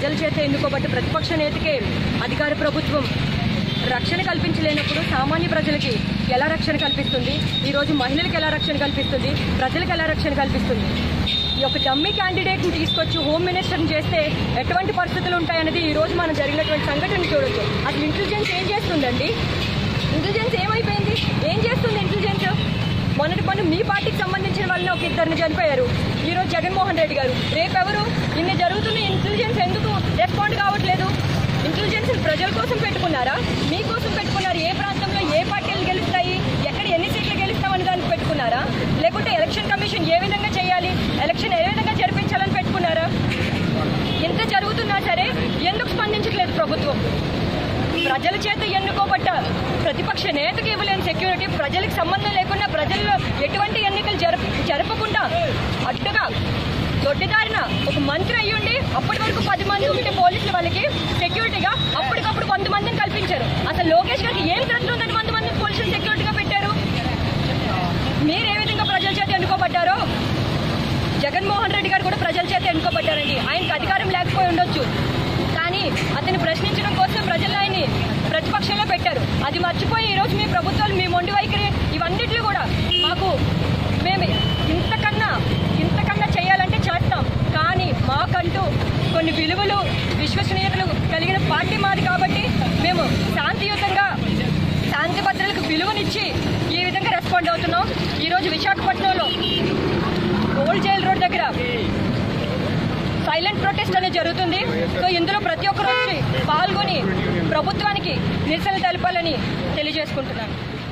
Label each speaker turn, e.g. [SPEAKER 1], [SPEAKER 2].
[SPEAKER 1] ప్రజల చేత ఎన్నుకోబట్టి ప్రతిపక్ష నేతకే అధికార ప్రభుత్వం రక్షణ కల్పించలేనప్పుడు సామాన్య ప్రజలకి ఎలా రక్షణ కల్పిస్తుంది ఈరోజు మహిళలకు ఎలా రక్షణ కల్పిస్తుంది ప్రజలకు ఎలా రక్షణ కల్పిస్తుంది ఈ యొక్క డమ్మీ క్యాండిడేట్ని తీసుకొచ్చి హోమ్ మినిస్టర్ని చేస్తే ఎటువంటి పరిస్థితులు ఉంటాయనేది ఈ రోజు మనం జరిగినటువంటి సంఘటన చూడొచ్చు అసలు ఇంటెలిజెన్స్ ఏం చేస్తుందండి ఇంటెలిజెన్స్ ఏమైపోయింది ఏం చేస్తుంది ఇంటెలిజెన్స్ మొన్నటి పన్ను మీ పార్టీకి సంబంధించిన వాళ్ళని ఒక ఇద్దరిని చనిపోయారు ఈ రోజు జగన్మోహన్ రెడ్డి గారు రేపు ఎవరు ఇన్ని జరుగుతున్న ఇంటెలిజెన్స్ ఎందుకు రెస్పాండ్ కావట్లేదు ఇంటెలిజెన్స్ ప్రజల కోసం పెట్టుకున్నారా మీకోసం పెట్టుకున్నారు ఏ ప్రాంతంలో ఏ పార్టీలు గెలుస్తాయి ఎక్కడ ఎన్ని సీట్లు గెలుస్తామని దానికి పెట్టుకున్నారా లేకుంటే ఎలక్షన్ కమిషన్ ఏ విధంగా చేయాలి ఎలక్షన్ ఏ విధంగా జరిపించాలని పెట్టుకున్నారా ఎంత జరుగుతున్నా సరే ఎందుకు స్పందించట్లేదు ప్రభుత్వం ప్రజల చేత ఎన్నుకోబట్ట ప్రతిపక్ష నేతకి ఇవ్వలేని సెక్యూరిటీ ప్రజలకు సంబంధం లేకుండా ప్రజల్లో ఎటువంటి ఎన్నికలు జరప జరపకుండా అడ్డుగా దొడ్డిదారిన ఒక మంత్రి అయ్యుండి అప్పటి వరకు పది మంది ఉంటే పోలీసులు వాళ్ళకి సెక్యూరిటీగా అప్పటికప్పుడు వంద మందిని కల్పించారు అసలు లోకేష్ గారికి ఏం థ్రెట్ ఉందని వంద మందిని పోలీసులు సెక్యూరిటీగా పెట్టారు మీరు ఏ విధంగా ప్రజల చేత ఎన్నుకోబడ్డారో జగన్మోహన్ రెడ్డి గారు కూడా ప్రజల చేత ఎన్నుకోబడ్డారండి ఆయనకు అధికారం లేకపోయి ఉండొచ్చు కానీ అతన్ని ప్రశ్నించడం కోసం ప్రజలు ఆయన్ని ప్రతిపక్షంలో పెట్టారు అది మర్చిపోయి ఈరోజు మీ ప్రభుత్వాలు మీ మొండి వైఖరి ఇవన్నిటిలో కూడా మాకు మేము ఇంతకన్నా ఇంతకన్నా చేయాలంటే చేస్తాం కానీ మాకంటూ కొన్ని విలువలు విశ్వసనీయతలు కలిగిన పార్టీ మాది కాబట్టి మేము శాంతియుతంగా శాంతి భద్రతలకు విలువనిచ్చి ఈ విధంగా రెస్పాండ్ అవుతున్నాం ఈరోజు విశాఖపట్నంలో ఓల్డ్ జైల్ రోడ్ దగ్గర సైలెంట్ ప్రొటెస్ట్ అనేది జరుగుతుంది సో ఇందులో ప్రతి ఒక్కరు వచ్చి పాల్గొని ప్రభుత్వానికి నిరసన తెలపాలని తెలియజేసుకుంటున్నాను